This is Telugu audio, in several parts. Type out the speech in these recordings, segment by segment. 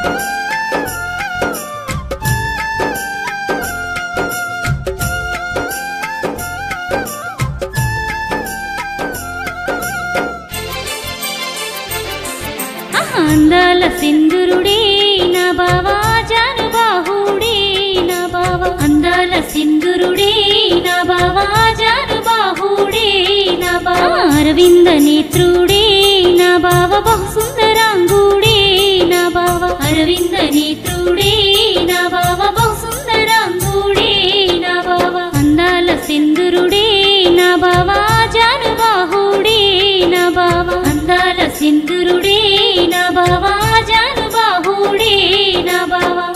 ఆహా, అందాల సింధురుడే నా బావా జాను బాహుడే నా బావా అందాల సింధురుడే నా బావా జాను బాహుడే నా బావా అరవింద నేత్రుడే నా బావ బహు సుందరాంగుడే నా బావ అరవింద నేత్రుడే నా బావ బహు సుందరాంగుడే నా బావ అందాల సింధురుడే నా బావా జాను బాహుడే నా బావ అందాల సింధురుడే నా బావా జాను బాహుడే నా బావా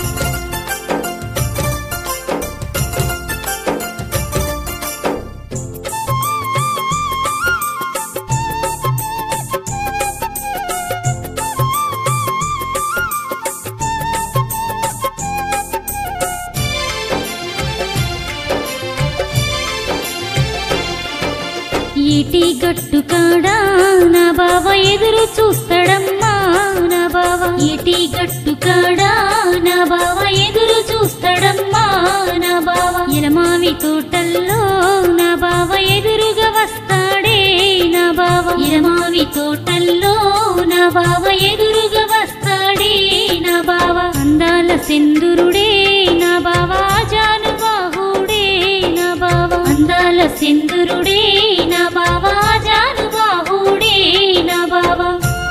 ఈటి గట్టు కాడా నా బావ ఎదురు చూస్తాడమ్మా నా బావ ఈటి గట్టు కాడా నా బావ ఎదురు చూస్తాడమ్మా నా బావ ఇరమావి తోటల్లో నా బావ ఎదురుగా వస్తాడే నా బావ ఇరమావి తోటల్లో నా బావ ఎదురుగా వస్తాడే నా బావ అందాల సింధురుడే నా బావ జాను బాహుడే నా బావ అందాల సింధురుడే నా బావ జాను బాహుడే నా బావ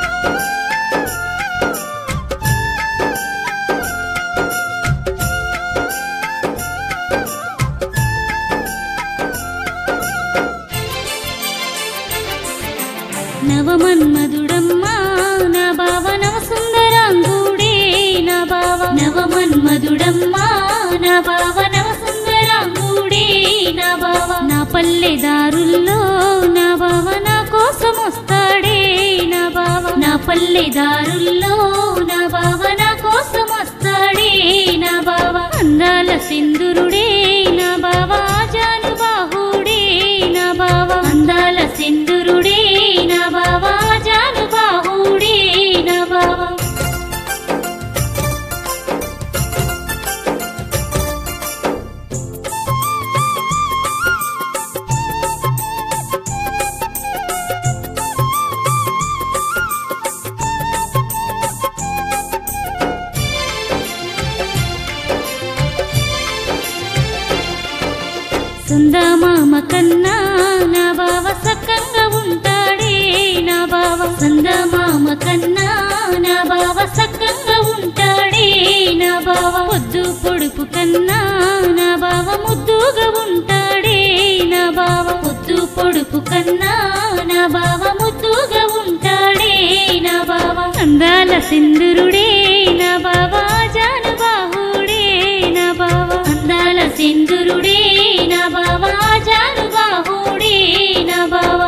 నవమన్మధుడమ్మా నా బావ నవ సుందరాంగుడే నా బావ నవమన్మధుడమ్మా నా బావ నవ సుందరాంగుడే నా బావ నా పల్లె దారుల్లో నా బావ నా కోసం వస్తాడే నా బావ నా పల్లె దారుల్లో నా బావ నా కోసం వస్తాడే నా బావ అందాల సింధురుడే నా బావ జాను బాహుడే నా బావ అందాల సింధురుడే నా బావ జాను బాహుడే నా బావ సందమామ కన్నా నా బావ సక్కంగా ఉంటాడే నా బావ సందమామ కన్నా నా బావ సక్కంగా ఉంటాడే నా బావ పొద్దు పొడుపు కన్నా నా బావ ముద్దుగా ఉంటాడే నా బావ పొద్దు పొడుపు కన్నా నా బావ ముద్దుగా ఉంటాడే నా బావ అందాల సింధురుడే నా బావ జాను బాహుడే నా బావ అందాల సింధురుడే నా బావ జాను బాహుడే నా బావ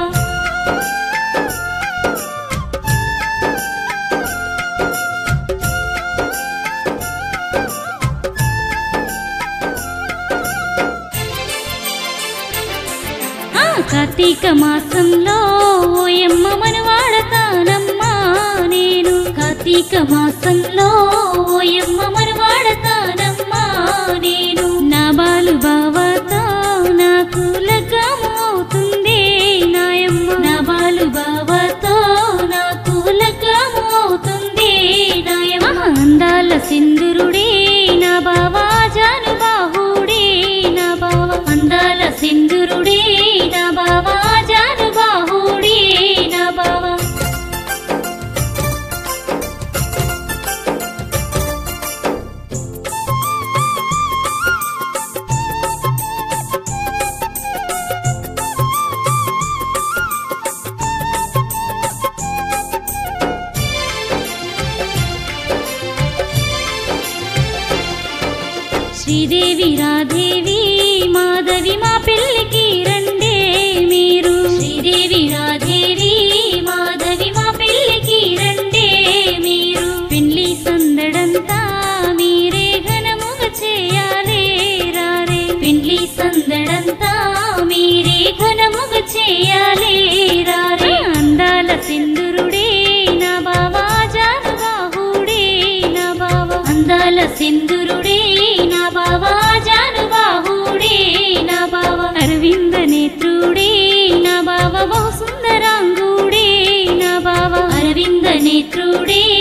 ఆ కార్తీక మాసంలో ఓయమ్మ మనవాడతానమ్మా నేను కార్తీక మాసంలో ఓయమ్మ మనవాడతానమ్మా నేను నా బాలు బావతో నాకు లగ్గము అవుతుంది నాయమ్మ నా బాలు బావతో నాకు లగ్గము అవుతుంది నాయమ్మ అందాల సింధురుడే నా బావా జాను బాహుడే నా బావ అందాల సింధురుడే నా బావా జాను బాహుడే నా బావ శ్రీదేవి రాధేవి మాధవి మా పెళ్ళికి రండే మీరు శ్రీదేవి రాధేవి మాధవి మా పెళ్ళికి రండే మీరు పెళ్లి సందడంతా మీరే ఘనముగా చేయాలే రారే పెళ్లి సందడంతా మీరే ఘనముగా చేయాలే రారే అందాల సింధురుడే నా బావా జాను బాహుడే నా బావ చంద్రుడే నా బావ జానుబాహుడే నా బావ అరవింద నేత్రుడే నా బావ బహు సుందరాంగుడే నా బావ అరవింద నేత్రుడే